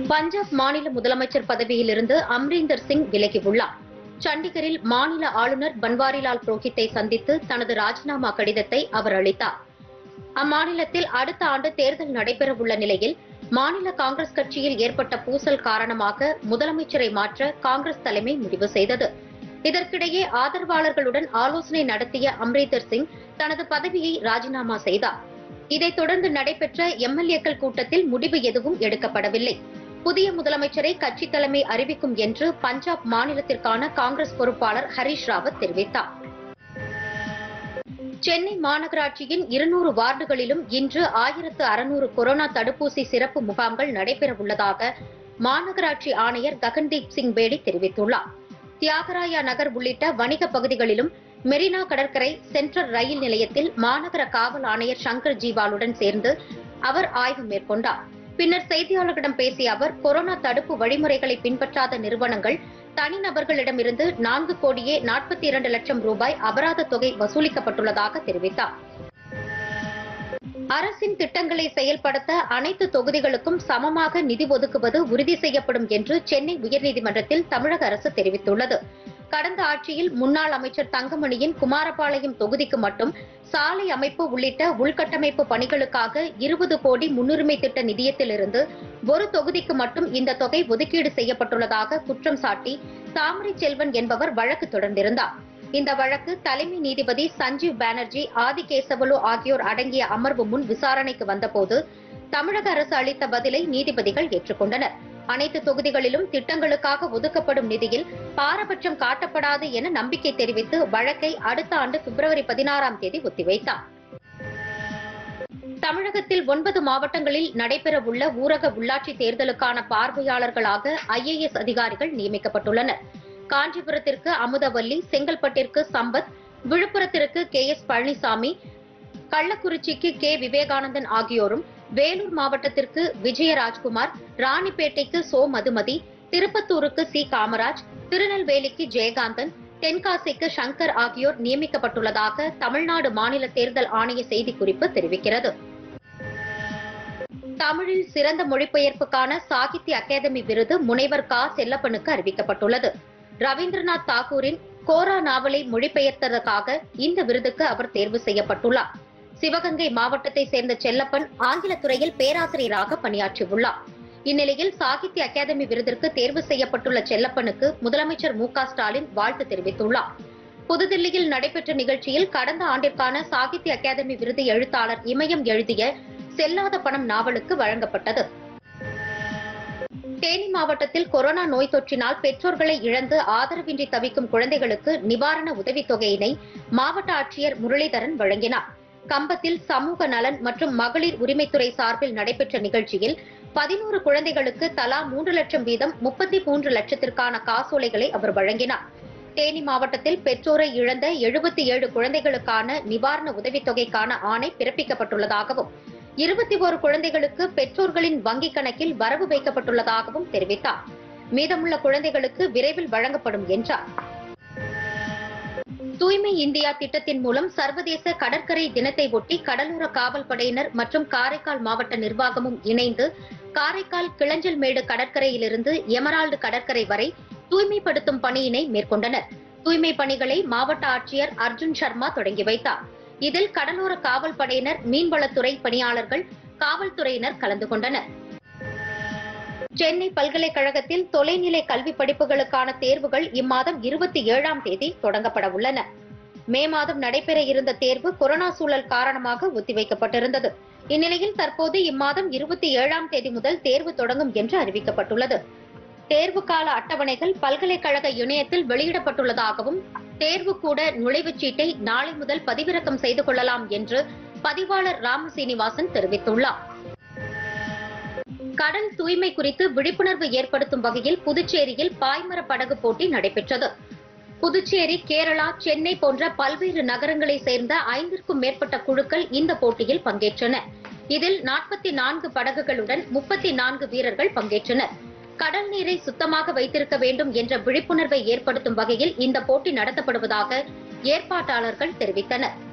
பஞ்சாப் மாநில முதலமைச்சர் பதவியிலிருந்து அம்ரீந்தர் சிங் விலகியுள்ளார் சண்டிகரில் மாநில ஆளுநர் பன்வாரிலால் புரோஹித்தை சந்தித்து தனது ராஜினாமா கடிதத்தை அவர் அளித்தார் அம்மாநிலத்தில் அடுத்த ஆண்டு தேர்தல் நடைபெறவுள்ள நிலையில் மாநில காங்கிரஸ் கட்சியில் ஏற்பட்ட பூசல் காரணமாக முதலமைச்சரை மாற்ற காங்கிரஸ் தலைமை முடிவு செய்தது இதற்கிடையே ஆதரவாளர்களுடன் ஆலோசனை நடத்திய அம்ரீந்தர் சிங் தனது பதவியை ராஜினாமா செய்தார் இதைத் தொடர்ந்து நடைபெற்ற எம்எல்ஏக்கள் கூட்டத்தில் முடிவு எதுவும் எடுக்கப்படவில்லை புதிய முதலமைச்சரை கட்சி தலைமை அறிவிக்கும் என்று பஞ்சாப் மாநிலத்திற்கான காங்கிரஸ் பொறுப்பாளர் ஹரீஷ் ராவத் தெரிவித்தார் சென்னை மாநகராட்சியின் இருநூறு வார்டுகளிலும் இன்று ஆயிரத்து அறுநூறு கொரோனா தடுப்பூசி சிறப்பு முகாம்கள் நடைபெறவுள்ளதாக மாநகராட்சி ஆணையர் ககன்தீப் சிங் பேடி தெரிவித்துள்ளார் தியாகராயா நகர் உள்ளிட்ட வணிக பகுதிகளிலும் மெரினா கடற்கரை சென்ட்ரல் ரயில் நிலையத்தில் மாநகர காவல் ஆணையர் சங்கர் ஜீவாலுடன் சேர்ந்து அவர் ஆய்வு மேற்கொண்டார் பின்னர் செய்தியாளர்களிடம் பேசிய அவர் கொரோனா தடுப்பு வழிமுறைகளை பின்பற்றாத நிறுவனங்கள் தனிநபர்களிடமிருந்து நான்கு கோடியே நாற்பத்தி இரண்டு லட்சம் ரூபாய் அபராத தொகை வசூலிக்கப்பட்டுள்ளதாக தெரிவித்தார் அரசின் திட்டங்களை செயல்படுத்த அனைத்து தொகுதிகளுக்கும் சமமாக நிதி ஒதுக்குவது உறுதி செய்யப்படும் என்று சென்னை உயர்நீதிமன்றத்தில் தமிழக அரசு தெரிவித்துள்ளது கடந்த ஆட்சியில் முன்னாள் அமைச்சர் தங்கமணியின் குமாரபாளையம் தொகுதிக்கு மட்டும் சாலை அமைப்பு உள்ளிட்ட உள்கட்டமைப்பு பணிகளுக்காக இருபது கோடி முன்னுரிமை திட்ட நிதியத்திலிருந்து ஒரு தொகுதிக்கு மட்டும் இந்த தொகை ஒதுக்கீடு செய்யப்பட்டுள்ளதாக குற்றம் சாட்டி தாமரை செல்வன் என்பவர் வழக்கு தொடர்ந்திருந்தார் இந்த வழக்கு தலைமை நீதிபதி சஞ்சீவ் பானர்ஜி ஆதிகேசவலு ஆகியோர் அடங்கிய அமர்வு முன் விசாரணைக்கு வந்தபோது தமிழக அரசு அளித்த பதிலை நீதிபதிகள் ஏற்றுக்கொண்டனர் அனைத்து தொகுதிகளிலும் திட்டங்களுக்காக ஒதுக்கப்படும் நிதியில் பாரபட்சம் காட்டப்படாது என நம்பிக்கை தெரிவித்து வழக்கை அடுத்த ஆண்டு பிப்ரவரி பதினாறாம் தேதி ஒத்திவைத்தார் தமிழகத்தில் ஒன்பது மாவட்டங்களில் நடைபெறவுள்ள ஊரக உள்ளாட்சி தேர்தலுக்கான பார்வையாளர்களாக ஐஏஎஸ் அதிகாரிகள் நியமிக்கப்பட்டுள்ளனர் காஞ்சிபுரத்திற்கு அமுதவல்லி செங்கல்பட்டிற்கு சம்பத் விழுப்புரத்திற்கு கே எஸ் பழனிசாமி கள்ளக்குறிச்சிக்கு கே விவேகானந்தன் ஆகியோரும் வேலூர் மாவட்டத்திற்கு விஜயராஜ்குமார் ராணிப்பேட்டைக்கு சோ மதுமதி திருப்பத்தூருக்கு சி காமராஜ் திருநெல்வேலிக்கு ஜெயகாந்தன் தென்காசிக்கு சங்கர் ஆகியோர் நியமிக்கப்பட்டுள்ளதாக தமிழ்நாடு மாநில தேர்தல் ஆணைய செய்திக்குறிப்பு தெரிவிக்கிறது தமிழில் சிறந்த மொழிபெயர்ப்புக்கான சாகித்ய அகாதமி விருது முனைவர் கா செல்லப்பனுக்கு அறிவிக்கப்பட்டுள்ளது ரவீந்திரநாத் தாகூரின் கோரா நாவலை மொழிபெயர்த்ததற்காக இந்த விருதுக்கு அவர் தேர்வு செய்யப்பட்டுள்ளார் சிவகங்கை மாவட்டத்தை சேர்ந்த செல்லப்பன் ஆங்கில துறையில் பேராசிரியராக பணியாற்றியுள்ளார் இந்நிலையில் சாகித்ய அகாதமி விருதிற்கு தேர்வு செய்யப்பட்டுள்ள செல்லப்பனுக்கு முதலமைச்சர் மு க ஸ்டாலின் வாழ்த்து தெரிவித்துள்ளார் புதுதில்லியில் நடைபெற்ற நிகழ்ச்சியில் கடந்த ஆண்டிற்கான சாகித்ய அகாதமி விருது எழுத்தாளர் இமயம் எழுதிய செல்லாத பணம் நாவலுக்கு வழங்கப்பட்டது தேனி மாவட்டத்தில் கொரோனா நோய் தொற்றினால் பெற்றோர்களை இழந்து ஆதரவின்றி தவிக்கும் குழந்தைகளுக்கு நிவாரண உதவித் தொகையினை மாவட்ட ஆட்சியர் முரளிதரன் வழங்கினார் கம்பத்தில் சமூக நலன் மற்றும் மகளிர் உரிமைத்துறை சார்பில் நடைபெற்ற நிகழ்ச்சியில் பதினோரு குழந்தைகளுக்கு தலா மூன்று லட்சம் வீதம் முப்பத்தி மூன்று லட்சத்திற்கான காசோலைகளை அவர் வழங்கினார் தேனி மாவட்டத்தில் பெற்றோரை இழந்த எழுபத்தி ஏழு குழந்தைகளுக்கான நிவாரண உதவித் தொகைக்கான ஆணை பிறப்பிக்கப்பட்டுள்ளதாகவும் இருபத்தி ஒரு குழந்தைகளுக்கு பெற்றோர்களின் வங்கிக் கணக்கில் வரவு வைக்கப்பட்டுள்ளதாகவும் தெரிவித்தார் மீதமுள்ள குழந்தைகளுக்கு விரைவில் வழங்கப்படும் என்றார் தூய்மை இந்தியா திட்டத்தின் மூலம் சர்வதேச கடற்கரை தினத்தை ஒட்டி கடலோர காவல் படையினர் மற்றும் காரைக்கால் மாவட்ட நிர்வாகமும் இணைந்து காரைக்கால் கிளஞ்சல்மேடு கடற்கரையிலிருந்து எமரால்டு கடற்கரை வரை தூய்மைப்படுத்தும் பணியினை மேற்கொண்டனர் தூய்மை பணிகளை மாவட்ட ஆட்சியர் அர்ஜுன் சர்மா தொடங்கி வைத்தார் இதில் கடலோர காவல் படையினர் மீன்வளத்துறை பணியாளர்கள் காவல்துறையினர் கலந்து கொண்டனர் சென்னை பல்கலைக்கழகத்தில் தொலைநிலை கல்வி படிப்புகளுக்கான தேர்வுகள் இம்மாதம் இருபத்தி ஏழாம் தேதி தொடங்கப்பட உள்ளன மே மாதம் நடைபெற இருந்த தேர்வு கொரோனா சூழல் காரணமாக ஒத்திவைக்கப்பட்டிருந்தது இந்நிலையில் தற்போது இம்மாதம் இருபத்தி ஏழாம் தேதி முதல் தேர்வு தொடங்கும் என்று அறிவிக்கப்பட்டுள்ளது தேர்வு கால அட்டவணைகள் பல்கலைக்கழக இணையத்தில் வெளியிடப்பட்டுள்ளதாகவும் தேர்வுக்கூட நுழைவுச் சீட்டை நாளை முதல் பதிவிறக்கம் செய்து கொள்ளலாம் என்று பதிவாளர் ராம சீனிவாசன் தெரிவித்துள்ளார் கடல் தூய்மை குறித்து விழிப்புணர்வு ஏற்படுத்தும் வகையில் புதுச்சேரியில் பாய்மர படகு போட்டி நடைபெற்றது புதுச்சேரி கேரளா சென்னை போன்ற பல்வேறு நகரங்களை சேர்ந்த ஐந்திற்கும் மேற்பட்ட குழுக்கள் இந்த போட்டியில் பங்கேற்றன இதில் நாற்பத்தி நான்கு படகுகளுடன் முப்பத்தி நான்கு வீரர்கள் பங்கேற்றனர் கடல் நீரை சுத்தமாக வைத்திருக்க வேண்டும் என்ற விழிப்புணர்வை ஏற்படுத்தும் வகையில் இந்த போட்டி நடத்தப்படுவதாக ஏற்பாட்டாளர்கள் தெரிவித்தனர்